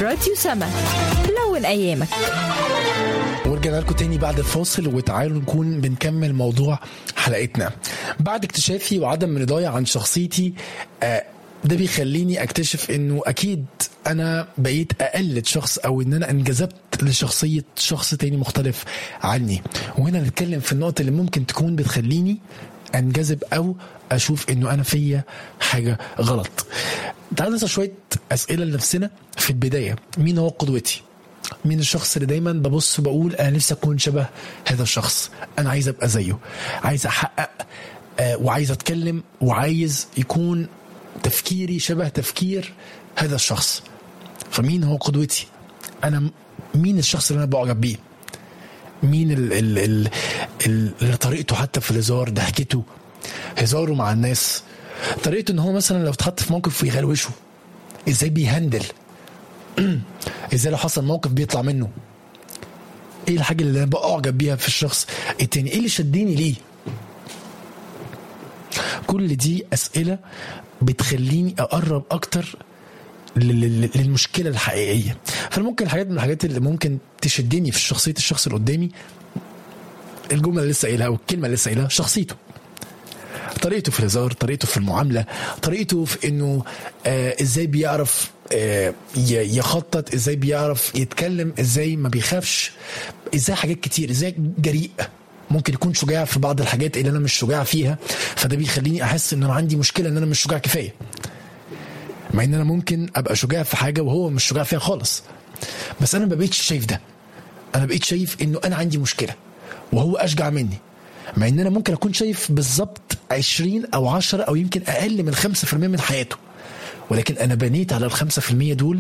راديو سما لون أيامك ورجعنا لكم تاني بعد الفاصل وتعالوا نكون بنكمل موضوع حلقتنا بعد اكتشافي وعدم رضاي عن شخصيتي آه، ده بيخليني اكتشف انه اكيد انا بقيت اقلد شخص او ان انا انجذبت لشخصيه شخص تاني مختلف عني وهنا نتكلم في النقطه اللي ممكن تكون بتخليني انجذب او اشوف انه انا فيا حاجه غلط تعال نسال شويه اسئله لنفسنا في البدايه مين هو قدوتي مين الشخص اللي دايما ببص وبقول انا نفسي اكون شبه هذا الشخص انا عايز ابقى زيه عايز احقق آه، وعايز اتكلم وعايز يكون تفكيري شبه تفكير هذا الشخص فمين هو قدوتي انا م- مين الشخص اللي انا بعجب بيه مين ال ال ال ال اللي طريقته حتى في الهزار ضحكته هزاره مع الناس طريقته ان هو مثلا لو اتحط في موقف يغلوشه ازاي بيهندل ازاي لو حصل موقف بيطلع منه ايه الحاجه اللي انا بعجب بيها في الشخص التاني ايه اللي شدني ليه كل دي اسئله بتخليني اقرب اكتر لل- لل- للمشكله الحقيقيه فممكن الحاجات من الحاجات اللي ممكن تشدني في شخصيه الشخص اللي قدامي الجمله اللي لسه قايلها او الكلمه اللي لسه قايلها شخصيته طريقته في الهزار طريقته في المعامله طريقته في انه آه ازاي بيعرف آه ي- يخطط ازاي بيعرف يتكلم ازاي ما بيخافش ازاي حاجات كتير ازاي جريء ممكن يكون شجاع في بعض الحاجات اللي انا مش شجاع فيها فده بيخليني احس ان انا عندي مشكله ان انا مش شجاع كفايه مع ان انا ممكن ابقى شجاع في حاجه وهو مش شجاع فيها خالص بس انا ما بقيتش شايف ده انا بقيت شايف انه انا عندي مشكله وهو اشجع مني مع ان انا ممكن اكون شايف بالظبط 20 او 10 او يمكن اقل من 5% من حياته ولكن انا بنيت على ال 5% دول